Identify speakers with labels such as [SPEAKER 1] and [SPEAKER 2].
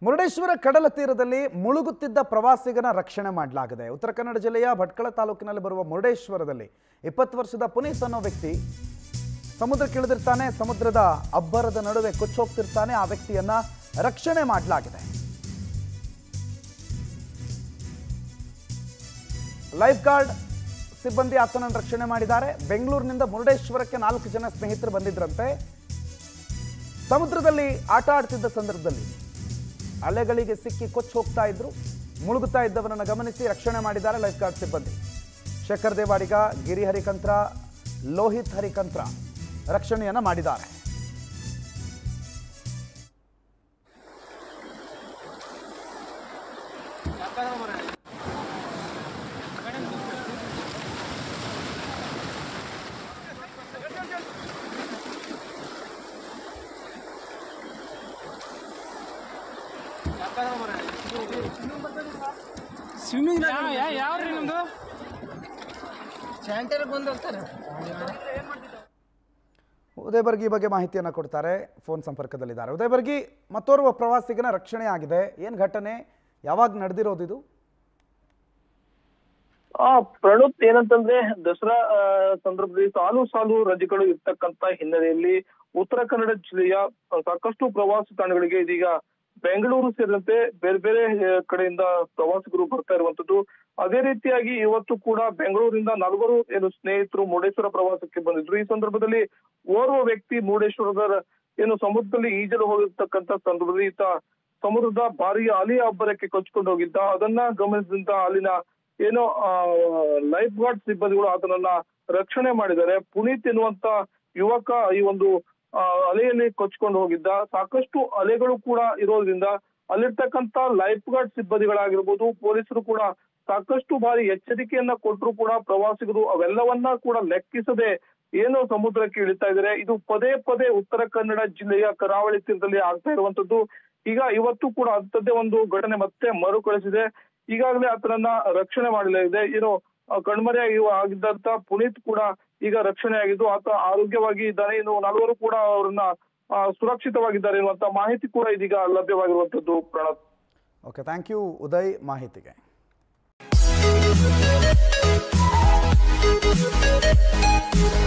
[SPEAKER 1] ಮುರುಡೇಶ್ವರ ಕಡಲ ತೀರದಲ್ಲಿ ಮುಳುಗುತ್ತಿದ್ದ ಪ್ರವಾಸಿಗನ ರಕ್ಷಣೆ ಮಾಡಲಾಗಿದೆ ಉತ್ತರ ಕನ್ನಡ ಜಿಲ್ಲೆಯ ಭಟ್ಕಳ ತಾಲೂಕಿನಲ್ಲಿ ಬರುವ ಮುರುಡೇಶ್ವರದಲ್ಲಿ ಇಪ್ಪತ್ತು ವರ್ಷದ ಪುನೀತ್ ಅನ್ನೋ ವ್ಯಕ್ತಿ ಸಮುದ್ರಕ್ಕೆ ಇಳಿದಿರ್ತಾನೆ ಸಮುದ್ರದ ಅಬ್ಬರದ ನಡುವೆ ಕೊಚ್ಚೋಗ್ತಿರ್ತಾನೆ ಆ ವ್ಯಕ್ತಿಯನ್ನ ರಕ್ಷಣೆ ಮಾಡಲಾಗಿದೆ ಲೈಫ್ ಗಾರ್ಡ್ ಸಿಬ್ಬಂದಿ ಆತನನ್ನು ರಕ್ಷಣೆ ಮಾಡಿದ್ದಾರೆ ಬೆಂಗಳೂರಿನಿಂದ ಮುರುಡೇಶ್ವರಕ್ಕೆ ನಾಲ್ಕು ಜನ ಸ್ನೇಹಿತರು ಬಂದಿದ್ರಂತೆ ಸಮುದ್ರದಲ್ಲಿ ಆಟ ಆಡ್ತಿದ್ದ ಸಂದರ್ಭದಲ್ಲಿ ಅಲೆಗಳಿಗೆ ಸಿಕ್ಕಿ ಕೊಚ್ಚಿ ಹೋಗ್ತಾ ಇದ್ರು ಮುಳುಗುತ್ತಾ ಇದ್ದವರನ್ನು ಗಮನಿಸಿ ರಕ್ಷಣೆ ಮಾಡಿದ್ದಾರೆ ಲೈಫ್ ಗಾರ್ಡ್ ಸಿಬ್ಬಂದಿ ಶೇಖರ್ ದೇವಾಡಿಗ ಗಿರಿ ಹರಿಕಂತ್ರ ಲೋಹಿತ್ ಹರಿಕಂತ್ರ ರಕ್ಷಣೆಯನ್ನ ಮಾಡಿದ್ದಾರೆ
[SPEAKER 2] ಸ್ವಿಮ್ಮಿಂಗ್ ಯಾವ್ರಿ ನಿಮ್ದು
[SPEAKER 3] ಸ್ಯಾಂಟರ್ ಬಂದು ಹೋಗ್ತಾರೆ
[SPEAKER 1] ಉದಯ್ ಬರ್ಗಿ ಈ ಬಗ್ಗೆ ಮಾಹಿತಿಯನ್ನು ಕೊಡ್ತಾರೆ ಫೋನ್ ಸಂಪರ್ಕದಲ್ಲಿದ್ದಾರೆ ಉದಯ್ ಬರ್ಗಿ ಮತ್ತೋರ್ವ ಪ್ರವಾಸಿಗನ ರಕ್ಷಣೆ ಆಗಿದೆ ಏನು ಘಟನೆ ಯಾವಾಗ ನಡೆದಿರೋದು ಇದು
[SPEAKER 4] ಆ ಪ್ರಣುತ್ ಏನಂತಂದ್ರೆ ದಸರಾ ಆ, ಸಂದರ್ಭದಲ್ಲಿ ಸಾಲು ಸಾಲು ರಜೆಗಳು ಇರ್ತಕ್ಕಂತ ಹಿನ್ನೆಲೆಯಲ್ಲಿ ಉತ್ತರ ಕನ್ನಡ ಜಿಲ್ಲೆಯ ಸಾಕಷ್ಟು ಪ್ರವಾಸಿ ತಾಣಗಳಿಗೆ ಇದೀಗ ಬೆಂಗಳೂರು ಸೇರಿದಂತೆ ಬೇರೆ ಬೇರೆ ಆ, ಕಡೆಯಿಂದ ಪ್ರವಾಸಿಗರು ಬರ್ತಾ ಇರುವಂತದ್ದು ಅದೇ ರೀತಿಯಾಗಿ ಇವತ್ತು ಕೂಡ ಬೆಂಗಳೂರಿಂದ ನಾಲ್ವರು ಏನು ಸ್ನೇಹಿತರು ಮುರುಡೇಶ್ವರ ಪ್ರವಾಸಕ್ಕೆ ಬಂದಿದ್ರು ಈ ಸಂದರ್ಭದಲ್ಲಿ ಓರ್ವ ವ್ಯಕ್ತಿ ಮುರುಡೇಶ್ವರದ ಏನು ಸಮುದ್ರದಲ್ಲಿ ಈಜಲು ಹೋಗಿರ್ತಕ್ಕಂತ ಸಂದರ್ಭದಲ್ಲಿ ಈತ ಸಮುದ್ರದ ಭಾರಿ ಅಲೆಯ ಅಬ್ಬರಕ್ಕೆ ಕೊಚ್ಚಿಕೊಂಡು ಹೋಗಿದ್ದ ಅದನ್ನ ಗಮನಿಸಿದಂತ ಅಲ್ಲಿನ ಏನೋ ಲೈಫ್ ಗಾರ್ಡ್ ಸಿಬ್ಬಂದಿಗಳು ಆತನನ್ನ ರಕ್ಷಣೆ ಮಾಡಿದ್ದಾರೆ ಪುನೀತ್ ಎನ್ನುವಂತ ಯುವಕ ಈ ಒಂದು ಆ, ಅಲೆಯಲ್ಲಿ ಕೊಚ್ಕೊಂಡು ಹೋಗಿದ್ದ ಸಾಕಷ್ಟು ಅಲೆಗಳು ಕೂಡ ಇರೋದ್ರಿಂದ ಅಲ್ಲಿರ್ತಕ್ಕಂತ ಲೈಫ್ ಗಾರ್ಡ್ ಸಿಬ್ಬಂದಿಗಳಾಗಿರ್ಬೋದು ಪೊಲೀಸರು ಕೂಡ ಸಾಕಷ್ಟು ಬಾರಿ ಎಚ್ಚರಿಕೆಯನ್ನ ಕೊಟ್ಟರು ಕೂಡ ಪ್ರವಾಸಿಗರು ಅವೆಲ್ಲವನ್ನ ಕೂಡ ಲೆಕ್ಕಿಸದೆ ಏನು ಸಮುದ್ರಕ್ಕೆ ಇಳಿತಾ ಇದ್ದಾರೆ ಇದು ಪದೇ ಪದೇ ಉತ್ತರ ಕನ್ನಡ ಜಿಲ್ಲೆಯ ಕರಾವಳಿ ತೀರದಲ್ಲಿ ಆಗ್ತಾ ಇರುವಂತದ್ದು ಈಗ ಇವತ್ತು ಕೂಡ ಅಂಥದ್ದೇ ಒಂದು ಘಟನೆ ಮತ್ತೆ ಮರುಕಳಿಸಿದೆ ಈಗಾಗಲೇ ಆತನನ್ನ ರಕ್ಷಣೆ ಮಾಡಲಾಗಿದೆ ಏನು ಆ, ಕಣ್ಮರೆಯಾಗಿ ಆಗಿದ್ದಂತ ಪುನೀತ್ ಕೂಡ ಈಗ ರಕ್ಷಣೆ ಆಗಿದ್ದು ಆತ ಆರೋಗ್ಯವಾಗಿ ಇದ್ದಾನೆ ಇನ್ನು ನಾಲ್ವರು ಕೂಡ ಅವರನ್ನ ಆ, ಸುರಕ್ಷಿತವಾಗಿದ್ದಾರೆ ಎನ್ನುವಂತ ಮಾಹಿತಿ ಕೂಡ ಇದೀಗ ಲಭ್ಯವಾಗಿರುವಂತದ್ದು Pranav
[SPEAKER 1] okay thank you Uday ಮಾಹಿತಿಗೆ
[SPEAKER 5] Thank you.